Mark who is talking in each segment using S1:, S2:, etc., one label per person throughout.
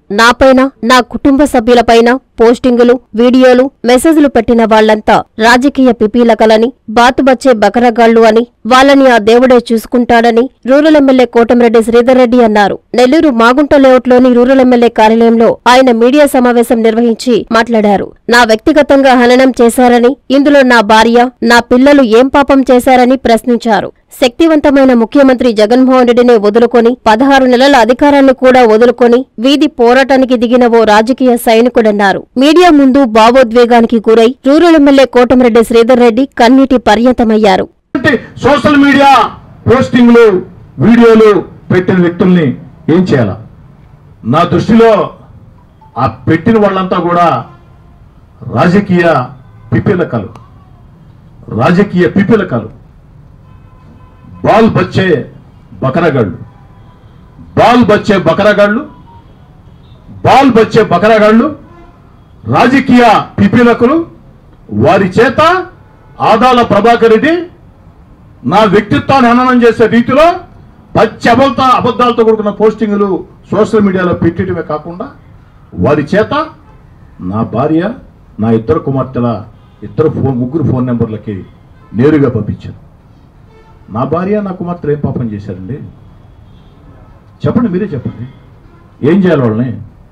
S1: నాపైన నా కుటుంబ సభ్యులపైన పోస్టింగులు వీడియోలు మెసేజ్లు పెట్టిన వాళ్లంతా రాజకీయ పిపీలకలని బాతుబచ్చే బకరగాళ్లు అని వాళ్ళని ఆ దేవుడే చూసుకుంటాడని రూరల్ ఎమ్మెల్యే కోటమిరెడ్డి శ్రీధర్ రెడ్డి అన్నారు నెల్లూరు మాగుంట లేఅవుట్లోని రూరల్ ఎమ్మెల్యే కార్యాలయంలో ఆయన మీడియా సమావేశం నిర్వహించి మాట్లాడారు నా వ్యక్తిగతంగా హననం చేశారని ఇందులో నా భార్య నా పిల్లలు ఏం పాపం చేశారని ప్రశ్నించారు శక్తివంతమైన ముఖ్యమంత్రి జగన్మోహన్ రెడ్డిని వదులుకొని పదహారు నెలల అధికారాన్ని కూడా వదులుకొని వీధి పోరాటానికి దిగిన ఓ రాజకీయ సైనికుడన్నారు మీడియా ముందు భావోద్వేగానికి గురై రూరల్ ఎమ్మెల్యే కోటమిరెడ్డి శ్రీధర్ రెడ్డి కన్నీటి పర్యంతమయ్యారు
S2: అంటే సోషల్ మీడియా పోస్టింగ్లు వీడియోలు పెట్టిన వ్యక్తుల్ని ఏం చేయాల నా దృష్టిలో ఆ పెట్టిన వాళ్ళంతా కూడా రాజకీయ పిపిలకలు రాజకీయ పిపిలకలు బాల్ బచ్చే బకరగాళ్ళు బాల్ బచ్చే బకరగాళ్ళు బాల్ బచ్చే బకరగాళ్ళు రాజకీయ పిపిలకులు వారి చేత ఆదాల ప్రభాకర్ రెడ్డి నా వ్యక్తిత్వాన్ని హననం చేసే రీతిలో పచ్చి అబద్ధ అబద్ధాలతో కూడుకున్న పోస్టింగులు సోషల్ మీడియాలో పెట్టడమే కాకుండా వారి చేత నా భార్య నా ఇద్దరు కుమార్తెల ఇద్దరు ఫోన్ ముగ్గురు ఫోన్ నెంబర్లకి నేరుగా పంపించాను నా భార్య నా కుమార్తెలు ఏం పాపం చేశారండి చెప్పండి మీరే చెప్పండి ఏం చేయాలి వాళ్ళని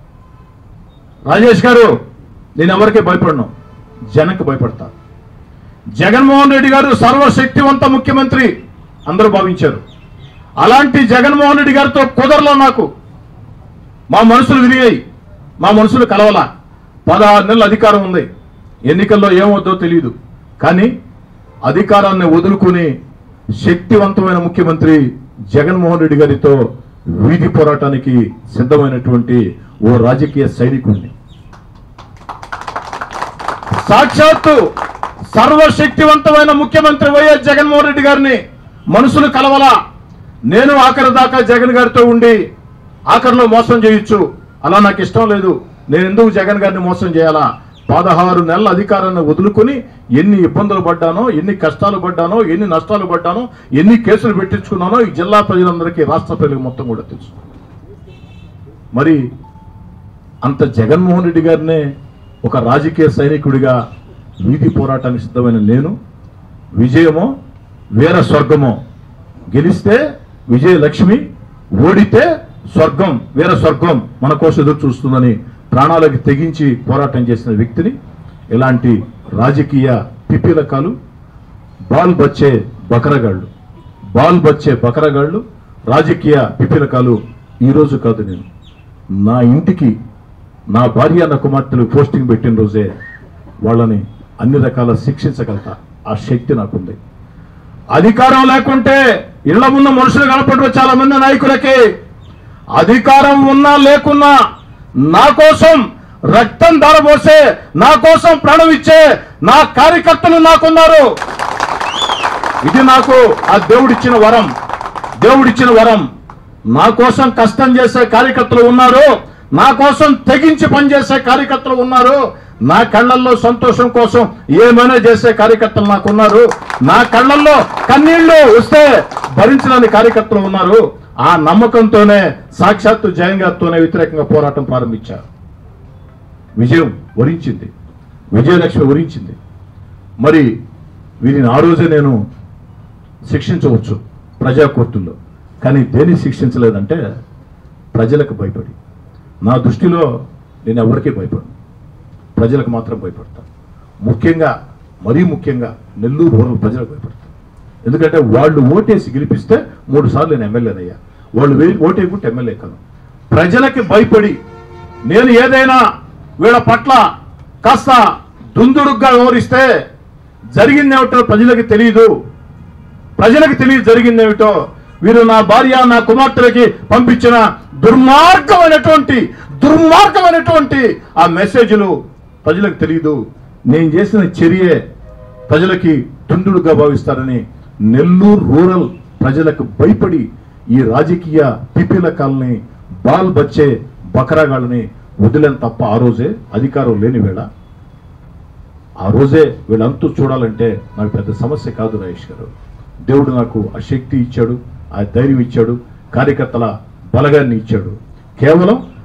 S2: రాజేష్ గారు నేను ఎవరికీ భయపడను జనకు భయపడతా జగన్మోహన్ రెడ్డి గారు సర్వశక్తివంత ముఖ్యమంత్రి అందరూ భావించారు అలాంటి జగన్మోహన్ రెడ్డి గారితో కుదరలో నాకు మా మనసులు విరిగాయి మా మనసులు కలవలా పదహారు నెలల అధికారం ఉంది ఎన్నికల్లో ఏమవుద్దో తెలియదు కానీ అధికారాన్ని వదులుకుని శక్తివంతమైన ముఖ్యమంత్రి జగన్మోహన్ రెడ్డి గారితో వీధి పోరాటానికి సిద్ధమైనటువంటి ఓ రాజకీయ సైనికుడిని సాక్షాత్తు సర్వశక్తివంతమైన ముఖ్యమంత్రి వైఎస్ జగన్మోహన్ రెడ్డి గారిని మనుషులు కలవలా నేను ఆఖరి దాకా జగన్ గారితో ఉండి ఆఖరిలో మోసం చేయొచ్చు అలా నాకు ఇష్టం లేదు నేను ఎందుకు జగన్ గారిని మోసం చేయాలా పదహారు నెలల అధికారాన్ని వదులుకొని ఎన్ని ఇబ్బందులు పడ్డానో ఎన్ని కష్టాలు పడ్డానో ఎన్ని నష్టాలు పడ్డానో ఎన్ని కేసులు పెట్టించుకున్నానో ఈ జిల్లా ప్రజలందరికీ రాష్ట్ర ప్రజలకు మొత్తం కూడా తెలుసు మరి అంత జగన్మోహన్ రెడ్డి గారినే ఒక రాజకీయ సైనికుడిగా వీధి పోరాటానికి సిద్ధమైన నేను విజయమో వీర స్వర్గమో గెలిస్తే విజయలక్ష్మి ఓడితే స్వర్గం వీర స్వర్గం మన కోసం ఎదురు చూస్తుందని ప్రాణాలకు తెగించి పోరాటం చేసిన వ్యక్తిని ఇలాంటి రాజకీయ పిపిలకాలు బాల్ బచ్చే బకరగాళ్ళు బాల్ బచ్చే బకరగాళ్ళు రాజకీయ పిపిలకాలు ఈరోజు కాదు నేను నా ఇంటికి నా భార్య నా కుమార్తెలు పోస్టింగ్ పెట్టిన రోజే వాళ్ళని అన్ని రకాల శిక్షించగలతా ఆ శక్తి నాకుంది అధికారం లేకుంటే ఇళ్ల ముందు మనుషులు కనపడరు చాలా మంది నాయకులకి అధికారం ఉన్నా లేకున్నా నా కోసం రక్తం ధారపోసే నా కోసం ప్రాణం ఇచ్చే నా కార్యకర్తలు నాకున్నారు ఇది నాకు ఆ దేవుడిచ్చిన వరం దేవుడిచ్చిన వరం నా కోసం కష్టం చేసే కార్యకర్తలు ఉన్నారు నా కోసం తెగించి పనిచేసే కార్యకర్తలు ఉన్నారు నా కళ్ళల్లో సంతోషం కోసం ఏమైనా చేసే కార్యకర్తలు నాకున్నారు నా కళ్ళల్లో కన్నీళ్లు వస్తే భరించలేని కార్యకర్తలు ఉన్నారు ఆ నమ్మకంతోనే సాక్షాత్తు జగన్ గారితోనే వ్యతిరేకంగా పోరాటం ప్రారంభించారు విజయం వరించింది విజయలక్ష్మి వరించింది మరి వీరిని ఆ రోజే నేను శిక్షించవచ్చు ప్రజా కోర్టుల్లో కానీ దేన్ని శిక్షించలేదంటే ప్రజలకు భయపడి నా దృష్టిలో నేను ఎవరికీ భయపడను ప్రజలకు మాత్రం భయపడతాను ముఖ్యంగా మరీ ముఖ్యంగా నెల్లూరు రూరల్ ప్రజలకు భయపడతాను ఎందుకంటే వాళ్ళు ఓటేసి గెలిపిస్తే మూడు సార్లు నేను ఎమ్మెల్యేనయ్యా వాళ్ళు వే- ఓటేయకుంటే ఎమ్మెల్యే కాను ప్రజలకి భయపడి నేను ఏదైనా వీళ్ళ పట్ల కాస్త దుందుడుగ్గా వ్యవహరిస్తే జరిగిందేమిటో ప్రజలకు తెలియదు ప్రజలకు తెలియ జరిగిందేమిటో వీరు నా భార్య నా కుమార్తెలకి పంపించిన దుర్మార్గమైనటువంటి దుర్మార్గమైనటువంటి ఆ మెసేజ్లు ప్రజలకు తెలియదు నేను చేసిన చర్యే ప్రజలకి తుండుడుగా భావిస్తారని నెల్లూరు రూరల్ ప్రజలకు భయపడి ఈ రాజకీయ పిపిలకాలని బాల్ బచ్చే బకరాగాళ్ళని వదిలేని తప్ప ఆ రోజే అధికారం లేని వేళ ఆ రోజే వీళ్ళంతూ చూడాలంటే నాకు పెద్ద సమస్య కాదు రమేష్ గారు దేవుడు నాకు ఆ శక్తి ఇచ్చాడు ఆ ధైర్యం ఇచ్చాడు కార్యకర్తల బలగాన్ని ఇచ్చాడు కేవలం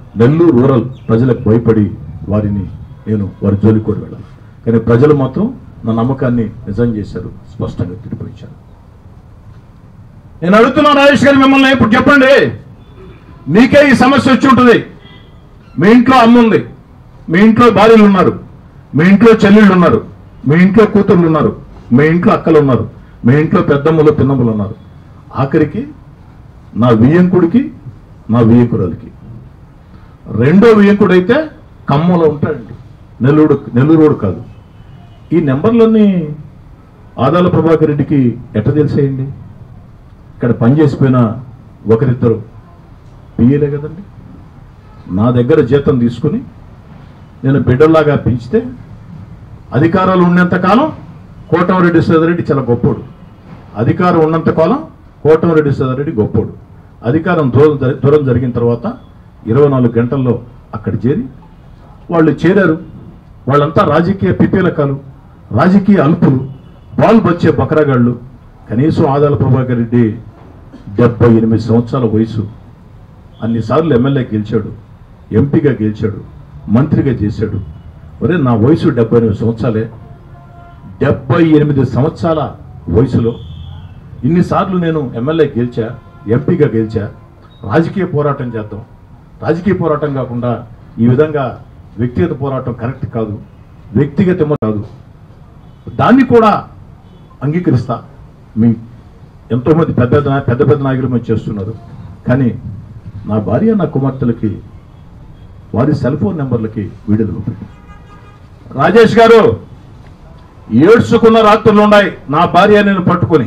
S2: నెల్లూరు రూరల్ ప్రజలకు భయపడి వారిని నేను వారి జోలికి కూడా వెళ్ళాను కానీ ప్రజలు మాత్రం నా నమ్మకాన్ని నిజం చేశారు స్పష్టంగా తిరిగిపోయించారు నేను అడుగుతున్నా రాజేష్ గారు మిమ్మల్ని ఇప్పుడు చెప్పండి మీకే ఈ సమస్య వచ్చి ఉంటుంది మీ ఇంట్లో అమ్మ ఉంది మీ ఇంట్లో భార్యలు ఉన్నారు మీ ఇంట్లో చెల్లెళ్ళు ఉన్నారు మీ ఇంట్లో కూతుర్లు ఉన్నారు మీ ఇంట్లో అక్కలు ఉన్నారు మీ ఇంట్లో పెద్దమ్మలు పిన్నమ్మలు ఉన్నారు ఆఖరికి నా వియ్యంకుడికి నా వియ్యంకురాలకి రెండో వియ్యంకుడు అయితే ఖమ్మంలో ఉంటాడండి నెల్లూరు నెల్లూరు కాదు ఈ నెంబర్లన్నీ ఆదాల ప్రభాకర్ రెడ్డికి ఎట్ట తెలిసేయండి ఇక్కడ పనిచేసిపోయిన ఒకరిద్దరు పియ్యలే కదండి నా దగ్గర జీతం తీసుకుని నేను బిడ్డల్లాగా పెంచితే అధికారాలు ఉన్నంత కాలం కోటమరెడ్డి సోదరెడ్డి చాలా గొప్పోడు అధికారం ఉన్నంత కాలం కోటమరెడ్డి సోదరెడ్డి గొప్పోడు అధికారం దూరం జరి- దూరం జరిగిన తర్వాత ఇరవై నాలుగు గంటల్లో అక్కడ చేరి వాళ్ళు చేరారు వాళ్ళంతా రాజకీయ పిపీలకాలు రాజకీయ అల్పులు బాల్ బచ్చే బకరగాళ్ళు కనీసం ఆదాల ప్రభాకర్ రెడ్డి డెబ్బై ఎనిమిది సంవత్సరాల వయసు అన్నిసార్లు ఎమ్మెల్యే గెలిచాడు ఎంపీగా గెలిచాడు మంత్రిగా చేశాడు ఒరే నా వయసు డెబ్బై ఎనిమిది సంవత్సరాలే డెబ్బై ఎనిమిది సంవత్సరాల వయసులో ఇన్నిసార్లు నేను ఎమ్మెల్యే గెలిచా ఎంపీగా గెలిచా రాజకీయ పోరాటం చేద్దాం రాజకీయ పోరాటం కాకుండా ఈ విధంగా వ్యక్తిగత పోరాటం కరెక్ట్ కాదు వ్యక్తిగతమో కాదు దాన్ని కూడా అంగీకరిస్తా మీ ఎంతోమంది పెద్ద పెద్ద నా- పెద్ద పెద్ద నాయకులు మంది చేస్తున్నారు కానీ నా భార్య నా కుమార్తెలకి వారి సెల్ ఫోన్ నెంబర్లకి వీడియోలు పంపండి రాజేష్ గారు ఏడ్చుకున్న రాత్రులు ఉన్నాయి నా భార్య నేను పట్టుకొని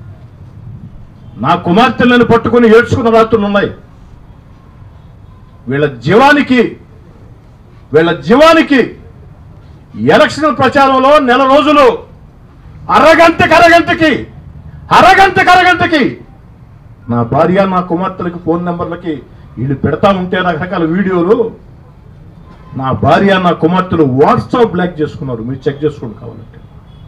S2: నా కుమార్తెలను పట్టుకొని ఏడ్చుకున్న రాత్రులు ఉన్నాయి వీళ్ళ జీవానికి వీళ్ళ జీవానికి ఎలక్షన్ ప్రచారంలో నెల రోజులు అరగంటకి అరగంటకి అరగంటకి అరగంటకి నా భార్య నా కుమార్తెలకి ఫోన్ నెంబర్లకి వీళ్ళు పెడతా ఉంటే రకరకాల వీడియోలు నా భార్య నా కుమార్తెలు వాట్సాప్ బ్లాక్ చేసుకున్నారు మీరు చెక్ చేసుకోండి కావాలంటే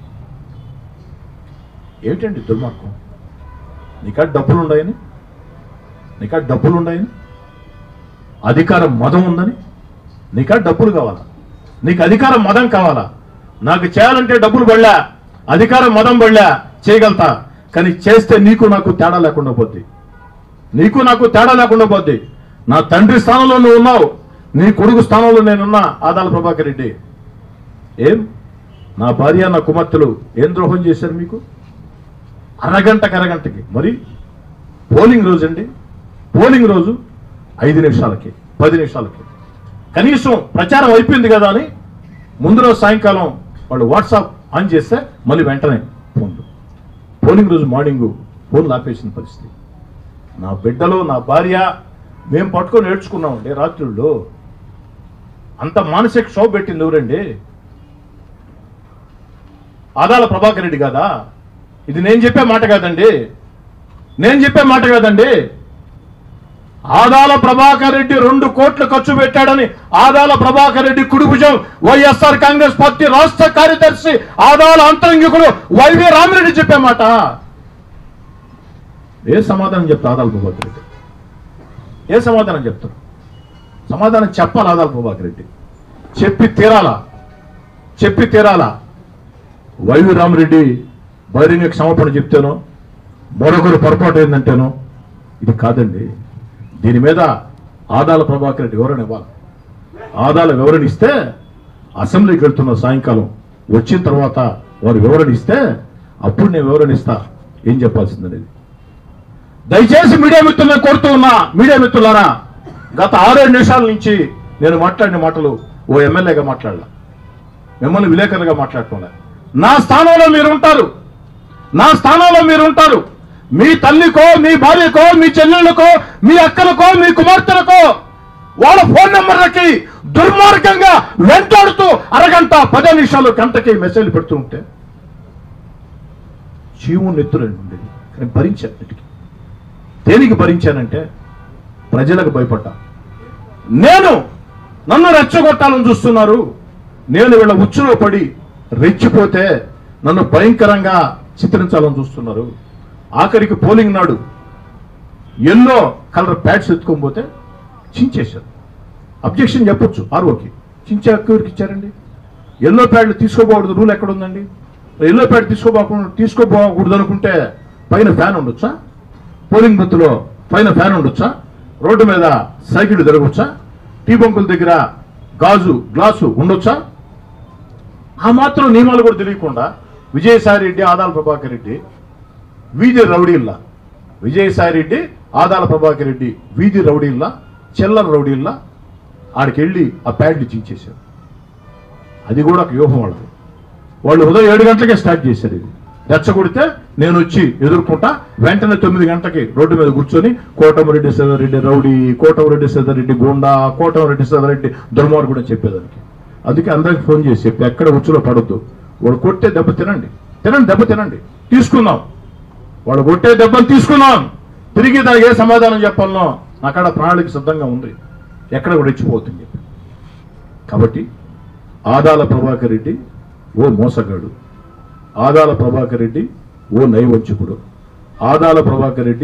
S2: ఏమిటండి దుర్మార్గం నీకా డబ్బులు ఉన్నాయని నీకా డబ్బులు ఉన్నాయని అధికారం మదం ఉందని నీకా డబ్బులు కావాలా నీకు అధికారం మదం కావాలా నాకు చేయాలంటే డబ్బులు పడలే అధికారం మదం పడలే చేయగలుగుతా కానీ చేస్తే నీకు నాకు తేడా లేకుండా పోద్ది నీకు నాకు తేడా లేకుండా పోద్ది నా తండ్రి స్థానంలో నువ్వు ఉన్నావు నీ కొడుకు స్థానంలో నేనున్నా ఆదాల ప్రభాకర్ రెడ్డి ఏం నా భార్య నా కుమార్తెలు ఏం ద్రోహం చేశారు మీకు అరగంటకి అరగంటకి మరి పోలింగ్ రోజు అండి పోలింగ్ రోజు ఐదు నిమిషాలకి పది నిమిషాలకి కనీసం ప్రచారం అయిపోయింది కదా అని ముందు రోజు సాయంకాలం వాళ్ళు వాట్సాప్ ఆన్ చేస్తే మళ్ళీ వెంటనే ఫోన్లు పోలింగ్ రోజు మార్నింగ్ ఫోన్లు ఆపేసిన పరిస్థితి నా బిడ్డలు నా భార్య మేము పట్టుకొని నేర్చుకున్నామండి రాత్రుల్లో అంత మానసిక క్షోభ పెట్టింది ఎవరండి ఆదాల ప్రభాకర్ రెడ్డి కాదా ఇది నేను చెప్పే మాట కాదండి నేను చెప్పే మాట కాదండి ఆదాల ప్రభాకర్ రెడ్డి రెండు కోట్లు ఖర్చు పెట్టాడని ఆదాల ప్రభాకర్ రెడ్డి కుడిభుజం వైఎస్ఆర్ కాంగ్రెస్ పార్టీ రాష్ట్ర కార్యదర్శి ఆదాల అంతరంగికుడు వైవి రామిరెడ్డి చెప్పే మాట ఏ సమాధానం చెప్తా ఆదాల ప్రభాకర్ రెడ్డి ఏ సమాధానం చెప్తారు సమాధానం చెప్పాలి ఆదాల ప్రభాకర్ రెడ్డి చెప్పి తీరాలా చెప్పి తీరాలా వైవి రామిరెడ్డి బహిరంగ క్షమాపణ చెప్తేనో మరొకరు పొరపాటు ఏందంటేనో ఇది కాదండి దీని మీద ఆదాల ప్రభాకర్ రెడ్డి వివరణ ఇవ్వాలి ఆదాల వివరణ ఇస్తే అసెంబ్లీకి వెళ్తున్న సాయంకాలం వచ్చిన తర్వాత వారు వివరణ ఇస్తే అప్పుడు నేను వివరణ ఇస్తా ఏం చెప్పాల్సిందనేది దయచేసి మీడియా మిత్రులను కోరుతూ ఉన్నా మీడియా మిత్రులారా గత ఆరేడు నిమిషాల నుంచి నేను మాట్లాడిన మాటలు ఓ ఎమ్మెల్యేగా మాట్లాడాల మిమ్మల్ని విలేకరులుగా మాట్లాడుకోలే నా స్థానంలో మీరు ఉంటారు నా స్థానంలో మీరు ఉంటారు మీ తల్లికో మీ భార్యకో మీ చెల్లెళ్ళకో మీ అక్కలకో మీ కుమార్తెలకో వాళ్ళ ఫోన్ నెంబర్లకి దుర్మార్గంగా వెంటాడుతూ అరగంట పది నిమిషాలు గంటకి మెసేజ్ పెడుతూ ఉంటే చీము నెత్తురండి ఉండేది కానీ భరించాను వీటికి దేనికి భరించానంటే ప్రజలకు భయపడ్డా నేను నన్ను రెచ్చగొట్టాలని చూస్తున్నారు నేను వీళ్ళ ఉచ్చులో పడి రెచ్చిపోతే నన్ను భయంకరంగా చిత్రించాలని చూస్తున్నారు ఆఖరికి పోలింగ్ నాడు ఎల్లో కలర్ ప్యాడ్స్ ఎత్తుకొని పోతే చించేశారు అబ్జెక్షన్ చెప్పొచ్చు ఆర్ఓకి చించే హక్కు ఎవరికి ఇచ్చారండి ఎల్లో ప్యాడ్లు తీసుకోపోకూడదు రూల్ ఎక్కడ ఉందండి ఎల్లో ప్యాడ్ తీసుకోపోకుండా తీసుకోపోకూడదు అనుకుంటే పైన ఫ్యాన్ ఉండొచ్చా పోలింగ్ బూత్లో పైన ఫ్యాన్ ఉండొచ్చా రోడ్డు మీద సైకిల్ తిరగొచ్చా టీ బంకుల దగ్గర గాజు గ్లాసు ఉండొచ్చా ఆ మాత్రం నియమాలు కూడా తెలియకుండా విజయసాయి రెడ్డి ఆదాల ప్రభాకర్ రెడ్డి వీధి రౌడీల్లా విజయసాయి రెడ్డి ఆదాల ప్రభాకర్ రెడ్డి వీధి రౌడీల్లా చిల్లర రౌడీల్లా ఆడికి వెళ్ళి ఆ ప్యాడ్లు చించేశారు అది కూడా ఒక వ్యూహం వాళ్ళది వాళ్ళు ఉదయం ఏడు గంటలకే స్టార్ట్ చేశారు ఇది రెచ్చగొడితే నేను వచ్చి ఎదుర్కొంటా వెంటనే తొమ్మిది గంటలకి రోడ్డు మీద కూర్చొని కోటమిరెడ్డి సీతారెడ్డి రౌడీ కోటమిరెడ్డి సీతారెడ్డి గోండా కోటమిరెడ్డి సీతారెడ్డి దుర్మార్గుడు అని చెప్పేదానికి అందుకే అందరికి ఫోన్ చేసి చెప్పి ఎక్కడ ఉచ్చులో పడొద్దు వాడు కొట్టే దెబ్బ తినండి తినండి దెబ్బ తినండి తీసుకుందాం వాడు కొట్టే దెబ్బను తీసుకున్నాం తిరిగి దానికి ఏ సమాధానం చెప్పాలనో అక్కడ ప్రణాళిక సిద్ధంగా ఉంది ఎక్కడ కూడా ఇచ్చిపోతుంది కాబట్టి ఆదాల ప్రభాకర్ రెడ్డి ఓ మోసగాడు ఆదాల ప్రభాకర్ రెడ్డి ఓ నైవంచకుడు ఆదాల ప్రభాకర్ రెడ్డి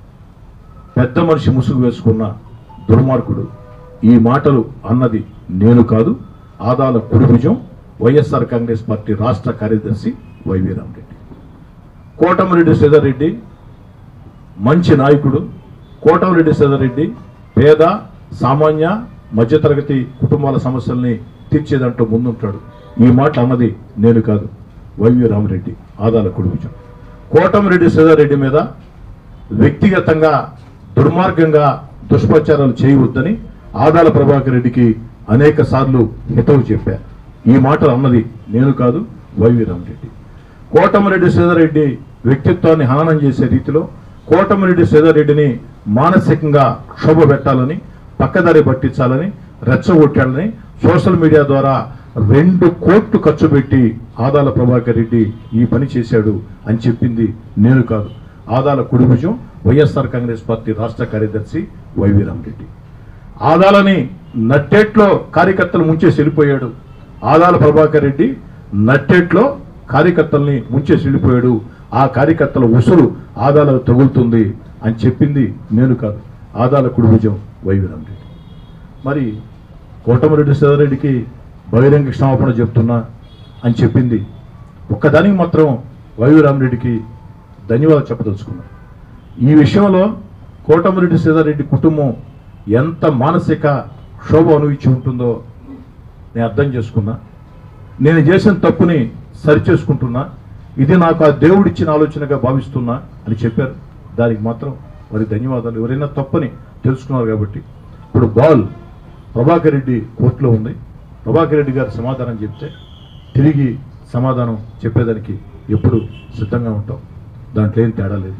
S2: పెద్ద మనిషి ముసుగు వేసుకున్న దుర్మార్గుడు ఈ మాటలు అన్నది నేను కాదు ఆదాల కుడిభుజం వైఎస్ఆర్ కాంగ్రెస్ పార్టీ రాష్ట్ర కార్యదర్శి వైవి రామరెడ్డి కోటమిరెడ్డి శ్రీధర్రెడ్డి మంచి నాయకుడు కోటమిరెడ్డి శ్రీధర్రెడ్డి పేద సామాన్య మధ్యతరగతి కుటుంబాల సమస్యల్ని తీర్చేదంటూ ముందుంటాడు ఈ మాట అన్నది నేను కాదు వైవి రామరెడ్డి ఆదాల కుడిభుజం కోటమిరెడ్డి శ్రీధర్రెడ్డి మీద వ్యక్తిగతంగా దుర్మార్గంగా దుష్ప్రచారాలు చేయవద్దని ఆదాల ప్రభాకర్ రెడ్డికి అనేక సార్లు హితవు చెప్పారు ఈ మాటలు అన్నది నేను కాదు వైవి రామరెడ్డి కోటమిరెడ్డి శ్రీధర్రెడ్డి వ్యక్తిత్వాన్ని హననం చేసే రీతిలో కోటమిరెడ్డి శ్రీధర్రెడ్డిని మానసికంగా క్షోభ పెట్టాలని పక్కదారి పట్టించాలని రెచ్చగొట్టాలని సోషల్ మీడియా ద్వారా రెండు కోట్లు ఖర్చు పెట్టి ఆదాల ప్రభాకర్ రెడ్డి ఈ పని చేశాడు అని చెప్పింది నేను కాదు ఆదాల కుడిభుజం వైఎస్ఆర్ కాంగ్రెస్ పార్టీ రాష్ట్ర కార్యదర్శి వైవి రామరెడ్డి ఆదాలని నట్టేట్లో కార్యకర్తలు ముంచేసి వెళ్ళిపోయాడు ఆదాల ప్రభాకర్ రెడ్డి నట్టేట్లో కార్యకర్తల్ని ముంచేసి వెళ్ళిపోయాడు ఆ కార్యకర్తల ఉసురు ఆదాలకు తగులుతుంది అని చెప్పింది నేను కాదు ఆదాల కుడిభుజం వైవి రామరెడ్డి మరి కోటమిరెడ్డి సీతారెడ్డికి బహిరంగ క్షమాపణ చెప్తున్నా అని చెప్పింది ఒక్కదానికి మాత్రం వైవి రామరెడ్డికి ధన్యవాదాలు చెప్పదలుచుకున్నా ఈ విషయంలో కోటమిరెడ్డి సీతారెడ్డి కుటుంబం ఎంత మానసిక క్షోభ అనుభవించి ఉంటుందో నేను అర్థం చేసుకున్నా నేను చేసిన తప్పుని సరిచేసుకుంటున్నా ఇది నాకు ఆ దేవుడిచ్చిన ఆలోచనగా భావిస్తున్నా అని చెప్పారు దానికి మాత్రం వారి ధన్యవాదాలు ఎవరైనా తప్పని తెలుసుకున్నారు కాబట్టి ఇప్పుడు బాల్ ప్రభాకర్ రెడ్డి కోర్టులో ఉంది ప్రభాకర్ రెడ్డి గారు సమాధానం చెప్తే తిరిగి సమాధానం చెప్పేదానికి ఎప్పుడు సిద్ధంగా ఉంటాం దాంట్లో ఏం తేడా లేదు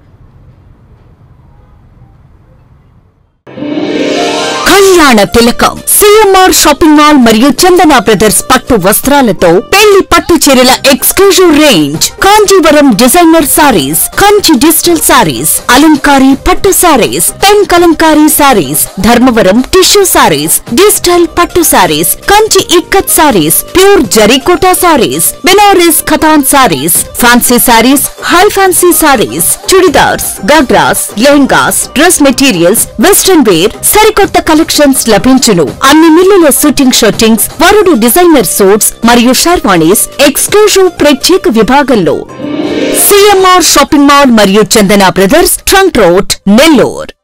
S3: కళ్యాణ తిలకం సిఎంఆర్ షాపింగ్ మాల్ మరియు చందన బ్రదర్స్ పట్టు వస్త్రాలతో పెళ్లి పట్టు చీరల exclusive range Kanjeevaram designer sarees Kanchi digital sarees Alankari పట్టు sarees pen Kalamkari sarees Dharmavaram tissue sarees digital పట్టు sarees Kanchi Ikkat sarees pure Zarikota sarees Banaras Katan sarees fancy sarees high fancy sarees churidars ghagras lehengas dress materials western wear సరికొత్త కలెక్షన్స్ లభించును అన్ని మిల్లుల షూటింగ్ షర్టింగ్స్ వరుడు డిజైనర్ సూట్స్ మరియు షర్వాణీస్ ఎక్స్క్లూజివ్ ప్రత్యేక విభాగంలో సిఎంఆర్ షాపింగ్ మాల్ మరియు Chandana brothers trunk road Nellore